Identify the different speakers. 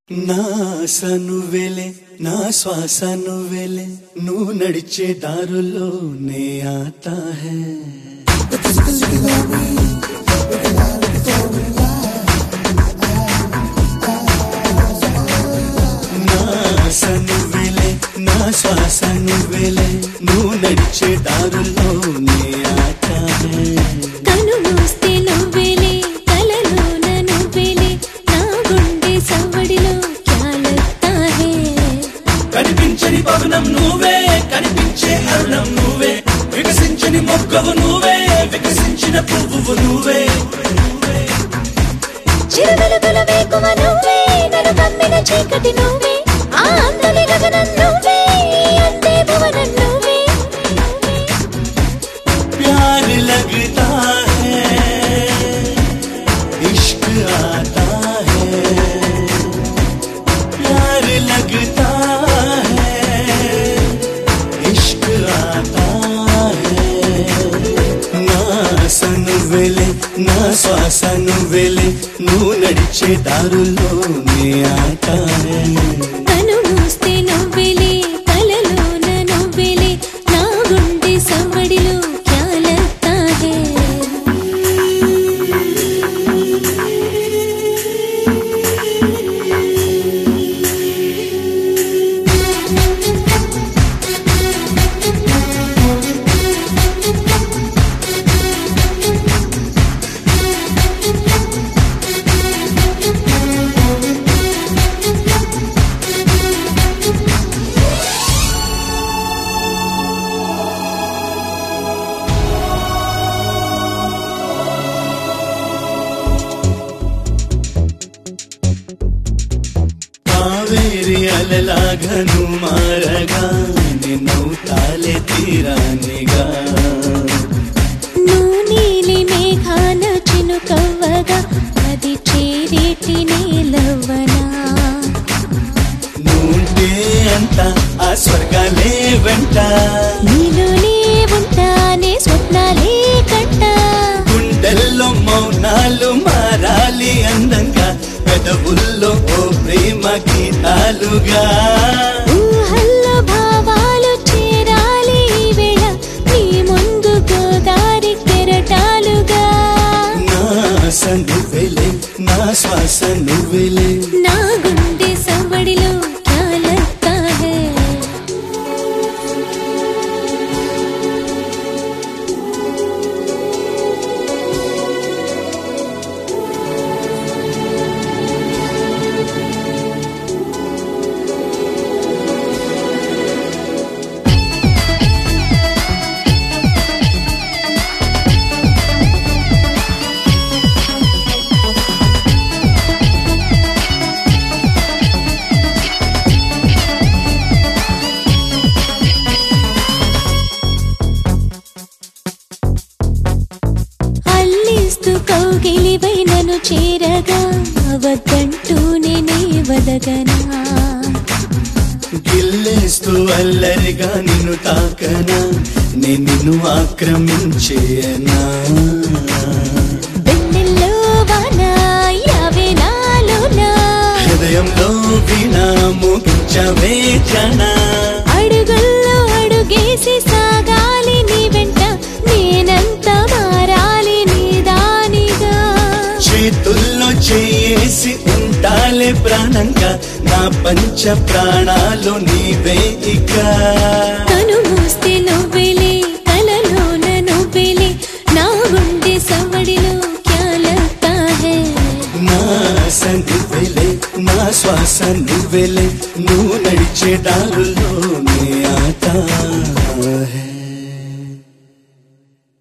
Speaker 1: నా ఆశ నువ్వేలే నా శ్వాస నువ్వేలే నువ్వు నడిచే దారుల్లో నే ఆతా హే నా ఆశ నువ్వేలే నా శ్వాస నువ్వేలే నువ్వు నడిచే దారుల్లో నే ఆతా హే
Speaker 2: కను మూస్తే నువ్వేలే కలలోన నువ్వేలే నా గుండె సవ్వడిలో క్యాలెత్తా హే
Speaker 1: కనిపించని భవనం నువ్వే కనిపించే అరుణం నువ్వే వికసించని మొక్కవు నువ్వే వికసించిన పువ్వు నువ్వే
Speaker 2: చిరువెలుగుల వేకువ నువ్వే నన్ను కమ్మిన చీకటి నువ్వే ఆ అందరి గగనం నువ్వే అంతే భువనం నువ్వే
Speaker 1: प्यार लगता है इश्क आता है प्यार लगता है इश्क आता है నా సను వెలే నా శ్వాస నువ్వెలే నువ్వు నడిచే దారుల్లో నే ఆట
Speaker 2: కను మూస్తే నువ్వేలే కలలోన నువ్వేలే నా గుండె సవ్వడిలో క్యాలెత్తా హే
Speaker 1: కావేరి అలలాగను మారగా నిన్నవుతాలే తీరానిగా
Speaker 2: నువ్వు నీలి మేఘాన చినుకవ్వగా అది చేరేటి నేలవ్వనా
Speaker 1: నువ్వుంటే అంత ఆ స్వర్గాలే వెంట
Speaker 2: నీలోనే ఉంటానే స్వప్నాలే కంట
Speaker 1: గుండెల్లో మౌనాలు మారాలి అందంగా పెదవుల్లో ఓ ప్రేమ గీతాలుగా
Speaker 2: ఊహల్లో భావాలు చేరాలి ఈ వేళ నీ ముందు గోదారి కెరటాలుగా
Speaker 1: నా ఆశ నువ్వెలే నా శ్వాస నువ్వెలే
Speaker 2: నా గుండె సవ్వడిలో క్యాలెత్తా హే అల్లిస్తూ కౌగిలిపై నన్ను చేరగా అవద్దంటూ నేనే వదగనా
Speaker 1: గిల్లేస్తూ అల్లరిగా నిన్ను తాకనా నేను నిన్ను ఆక్రమించేయనా
Speaker 2: వెన్నెల్లో వాన యావే నాలోనా
Speaker 1: హృదయంలో వినాము కించవే జన
Speaker 2: అడుగుల్లో అడుగేసి సాగాలి నీ వెంట నేనంత మారాలి నీ దానిగా
Speaker 1: చేతుల్లో చేసి ఉంటాలే ప్రాణంగా నా పంచ ప్రాణాలు నీవే ఇక
Speaker 2: కను మూస్తే నువ్వేలే కలలోన నువ్వేలే నా గుండె సవ్వడిలో క్యాలతా హే
Speaker 1: నా ఆశ నువ్వెలే నా శ్వాస నువ్వెలే నువ్వు నడిచే దారుల్లో నే ఆట హే